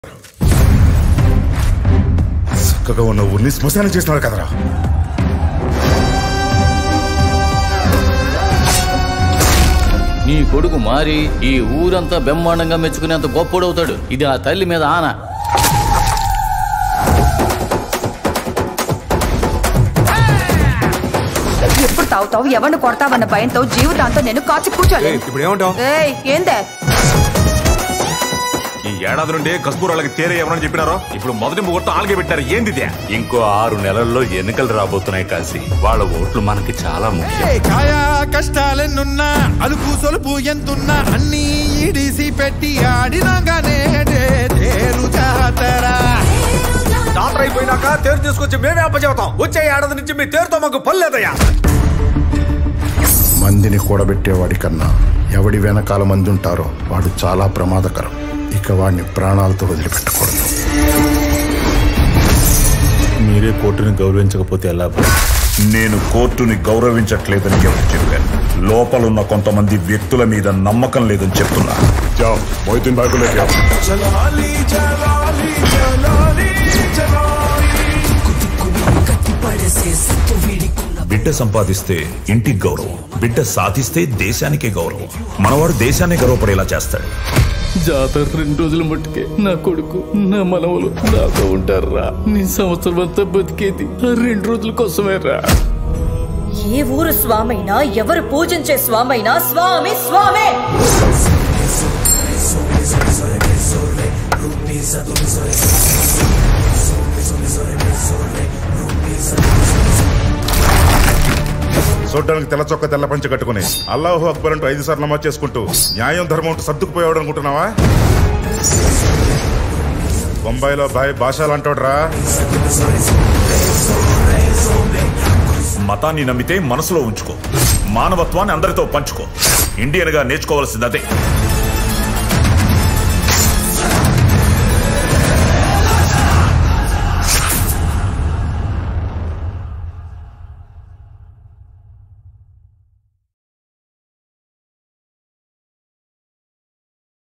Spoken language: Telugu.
చక్కగా ఉన్న ఊరిని శ్మశానం చేసినాడు కదరా నీ కొడుకు మారి ఈ ఊరంతా బ్రహ్మాండంగా మెచ్చుకునేంత గొప్పడవుతాడు ఇది ఆ తల్లి మీద ఆన ఎప్పుడు తాగుతావు ఎవరిని కొడతావన్న భయంతో జీవితాంతో నేను కాచి కూర్చోలేదు ఇప్పుడు ఏమంటావు ఏయ్ ఏందే ఈ ఏడాది నుండి కస్తూర్ వాళ్ళకి తేరే ఎవరని చెప్పినారో ఇప్పుడు మొదటి ముహూర్తం ఆల్గే పెట్టారు ఏంది ఇదే? ఇంకో ఆరు నెలల్లో ఎన్నికలు రాబోతున్నాయి కాశీ వాళ్ళ ఓట్లు మనకి చాలా ముఖ్యం ఏ కాయ కష్టాలెన్నున్నా అలుపు సొలుపు ఎంతున్నా అన్ని ఈడిసి పెట్టి ఆడినాగానే తేరు జాతరా డాక్టర్ అయిపోయినాక తేరు తీసుకొచ్చి మేమే అప్పచెబుతాం వచ్చే ఏడాది నుంచి మీ తేరుతో మాకు పర్లేదయ్యా మందిని కూడబెట్టేవాడి కన్నా ఎవడి వెనకాల మంది ఉంటారో వాడు చాలా ప్రమాదకరం ఇక వాడిని ప్రాణాలతో వదిలిపెట్టకూడదు మీరే కోర్టుని గౌరవించకపోతే ఎలా నేను కోర్టుని గౌరవించట్లేదని ఎవరు చెప్పాను లోపలున్న కొంతమంది వ్యక్తుల మీద నమ్మకం లేదని చెప్తున్నా जाओ मोहिद्दीन भाई को लेके आओ బిడ్డ సంపాదిస్తే ఇంటికి గౌరవం బిడ్డ సాధిస్తే దేశానికే గౌరవం మనవాడు దేశాన్ని గౌరవపడేలా చేస్తాడు జాతర రెండు రోజుల మట్టుకే నా కొడుకు నా మనవలు నాతో ఉంటారా నీ సంవత్సరం అంతా బతికేది ఆ రెండు రోజుల కోసమే రా ఏ ఊరు స్వామైనా ఎవరు పూజించే స్వామైనా స్వామి స్వామే చూడ్డానికి తెల్ల చొక్క తెల్ల పంచ కట్టుకుని అల్లాహు అక్బర్ అంటూ ఐదు సార్లు నమాజ్ చేసుకుంటూ న్యాయం ధర్మం అంటూ సర్దుకుపోయాడు అనుకుంటున్నావా బొంబాయిలో బాయ్ భాషలు అంటాడు రా మతాన్ని నమ్మితే మనసులో ఉంచుకో మానవత్వాన్ని అందరితో పంచుకో ఇండియన్ గా నేర్చుకోవాల్సింది అదే